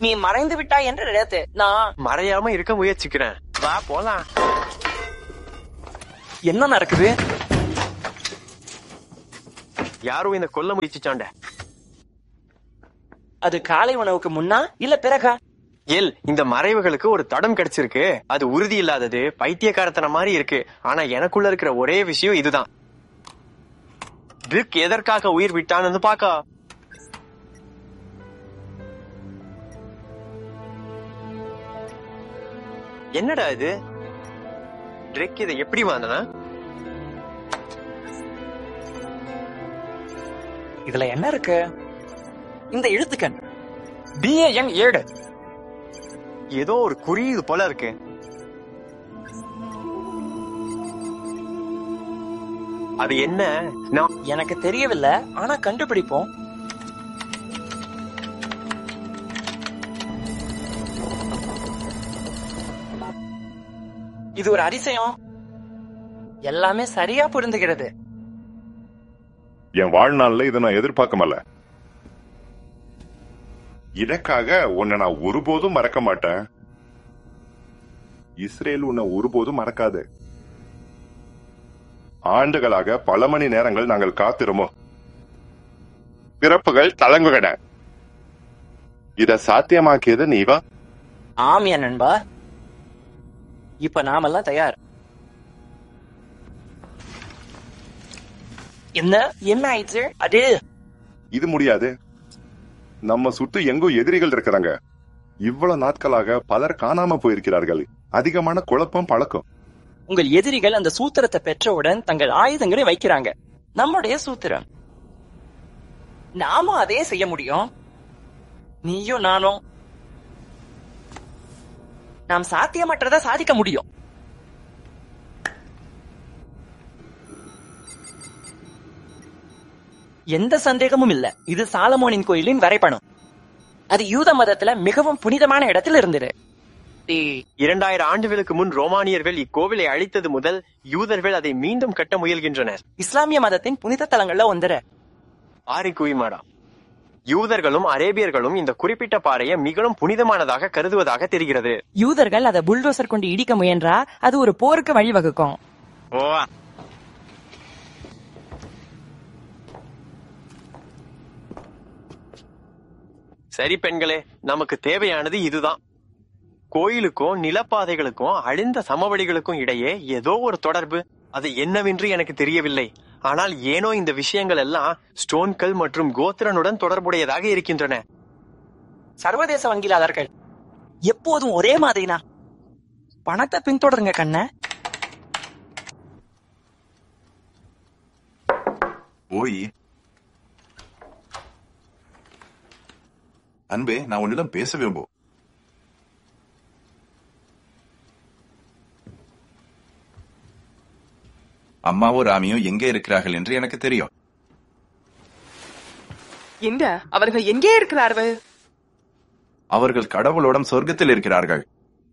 நீ மறைந்து விட்டாய் என்று நினைத்து நான் மறையாம இருக்க முயற்சிக்கிறேன் வா போலாம் என்ன நடக்குது யாரும் இந்த கொல்ல முயற்சிச்சாண்ட அது காலை உணவுக்கு முன்னா இல்ல பிறகா எல் இந்த மறைவுகளுக்கு ஒரு தடம் கிடைச்சிருக்கு அது உறுதி இல்லாதது பைத்தியக்காரத்தன மாதிரி இருக்கு ஆனா எனக்குள்ள இருக்கிற ஒரே விஷயம் இதுதான் ட்ரிக் எதற்காக உயிர் விட்டான்னு பாக்கா என்னடா இது ட்ரிக் இதை எப்படி வாங்கினா இதுல என்ன இருக்கு இந்த எழுத்துக்கண் பிஏஎன் ஏழு ஏதோ ஒரு குறியீடு போல இருக்கு அது என்ன நான் எனக்கு தெரியவில்லை ஆனா கண்டுபிடிப்போம் இது ஒரு அதிசயம் எல்லாமே சரியா புரிந்துகிறது என் வாழ்நாள்ல இதை நான் எதிர்பார்க்கமல்ல இதற்காக உன்னை நான் ஒருபோதும் மறக்க மாட்டேன் இஸ்ரேல் உன்னை ஒருபோதும் மறக்காது ஆண்டுகளாக பல மணி நேரங்கள் நாங்கள் காத்திருமோ பிறப்புகள் தளங்குகன இத சாத்தியமாக்கியது நீவா ஆம் என் நண்பா இப்ப நாமெல்லாம் தயார் என்ன என்ன ஆயிடுச்சு அது இது முடியாது நம்ம சுட்டு எங்கோ எதிரிகள் இருக்கிறாங்க இவ்வளவு நாட்களாக பலர் காணாம போயிருக்கிறார்கள் அதிகமான குழப்பம் பழக்கம் உங்கள் எதிரிகள் அந்த சூத்திரத்தை பெற்றவுடன் தங்கள் ஆயுதங்களை வைக்கிறாங்க நம்முடைய சூத்திரம் நாமும் அதே செய்ய முடியும் நீயும் நானும் நாம் சாத்தியமற்றதை சாதிக்க முடியும் எந்த சந்தேகமும் இல்ல இது சாலமோனின் கோயிலின் வரைபடம் அது யூத மதத்துல மிகவும் புனிதமான இடத்தில் இருந்தது ஏய், இரண்டாயிரம் ஆண்டுகளுக்கு முன் ரோமானியர்கள் இக்கோவிலை அழித்தது முதல் யூதர்கள் அதை மீண்டும் கட்ட முயல்கின்றனர் இஸ்லாமிய மதத்தின் புனித தலங்கள்ல ஒன்றரை ஆரி குவிமாடா யூதர்களும் அரேபியர்களும் இந்த குறிப்பிட்ட பாறையை மிகவும் புனிதமானதாக கருதுவதாக தெரிகிறது யூதர்கள் அதை புல்டோசர் கொண்டு இடிக்க முயன்றா அது ஒரு போருக்கு வழிவகுக்கும் ஓ சரி பெண்களே நமக்கு தேவையானது இதுதான் கோயிலுக்கும் நிலப்பாதைகளுக்கும் அழிந்த சமவெளிகளுக்கும் இடையே ஏதோ ஒரு தொடர்பு அது என்னவென்று எனக்கு தெரியவில்லை ஆனால் ஏனோ இந்த விஷயங்கள் எல்லாம் ஸ்டோன்கள் மற்றும் கோத்திரனுடன் தொடர்புடையதாக இருக்கின்றன சர்வதேச வங்கிலாளர்கள் எப்போதும் ஒரே மாதிரினா பணத்தை பின்தொடருங்க கண்ண ஓய் அன்பே நான் உன்னிடம் பேச விரும்பும் அம்மாவும் ராமியும் எங்கே இருக்கிறார்கள் என்று எனக்கு தெரியும் என்ன அவர்கள் எங்கே இருக்கிறார்கள் அவர்கள் கடவுளுடன் சொர்க்கத்தில் இருக்கிறார்கள்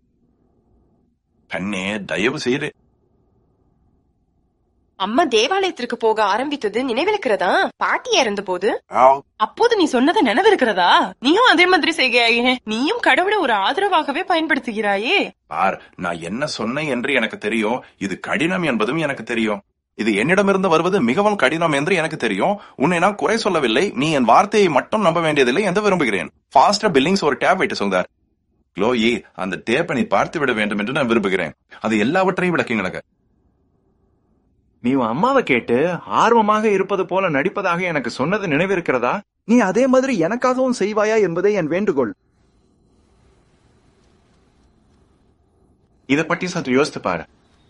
கண்ணே தயவு செய்து அம்மா தேவாலயத்திற்கு போக ஆரம்பித்தது நினைவிருக்கிறதா பாட்டி இறந்த போது ஆவ். அப்போது நீ சொன்னது நினைவிருக்கிறதா நீயும் அதே மாதிரி செய்கிறாயே நீயும் கடவுளை ஒரு ஆதரவாகவே பயன்படுத்துகிறாயே பார் நான் என்ன சொன்னேன் என்று எனக்கு தெரியும் இது கடினம் என்பதும் எனக்கு தெரியும் இது என்னிடமிருந்து வருவது மிகவும் கடினம் என்று எனக்கு தெரியும் உன்னை நான் குறை சொல்லவில்லை நீ என் வார்த்தையை மட்டும் நம்ப வேண்டியதில்லை என்று விரும்புகிறேன் ஃபாஸ்டா பில்லிங்ஸ் ஒரு டேப் வைட்டு சொன்னார் க்ளோயி அந்த டேப்பை நீ பார்த்து விட வேண்டும் என்று நான் விரும்புகிறேன் அது எல்லாவற்றையும் விளக்கி எனக்கு நீ உன் அம்மாவை கேட்டு ஆர்வமாக இருப்பது போல நடிப்பதாக எனக்கு சொன்னது நினைவிருக்கிறதா நீ அதே மாதிரி எனக்காகவும் செய்வாயா என்பதே என் வேண்டுகோள் இதை பற்றி சற்று யோசித்து பாரு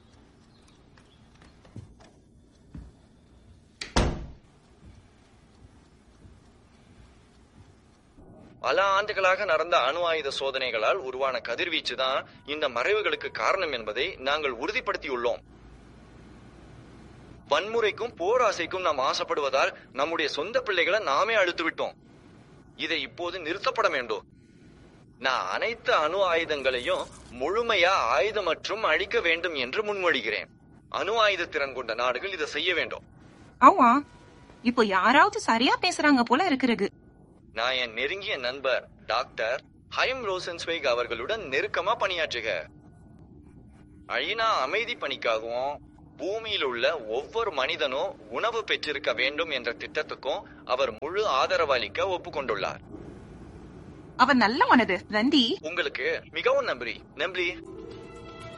பல ஆண்டுகளாக நடந்த அணு ஆயுத சோதனைகளால் உருவான கதிர்வீச்சு தான் இந்த மறைவுகளுக்கு காரணம் என்பதை நாங்கள் உறுதிப்படுத்தியுள்ளோம் வன்முறைக்கும் போராசைக்கும் நாம் ஆசைப்படுவதால் நம்முடைய சொந்த பிள்ளைகளை நாமே அழுத்து விட்டோம் இதை இப்போது நிறுத்தப்பட வேண்டும் நான் அனைத்து அணு ஆயுதங்களையும் முழுமையா ஆயுதம் மற்றும் அழிக்க வேண்டும் என்று முன்மொழிகிறேன் அணு ஆயுத திறன் கொண்ட நாடுகள் இதை செய்ய வேண்டும் ஆமா இப்போ யாராவது சரியா பேசுறாங்க போல இருக்கிறது நான் என் நெருங்கிய நண்பர் டாக்டர் ஹயம் ரோசன்ஸ்வைக் அவர்களுடன் நெருக்கமா பணியாற்றுக ஐநா அமைதி பணிக்காகவும் பூமியில் உள்ள ஒவ்வொரு மனிதனும் உணவு பெற்றிருக்க வேண்டும் என்ற திட்டத்துக்கும் அவர் முழு ஆதரவளிக்க ஒப்புக்கொண்டுள்ளார் அவர் நல்ல மனது நன்றி உங்களுக்கு மிகவும் நன்றி நன்றி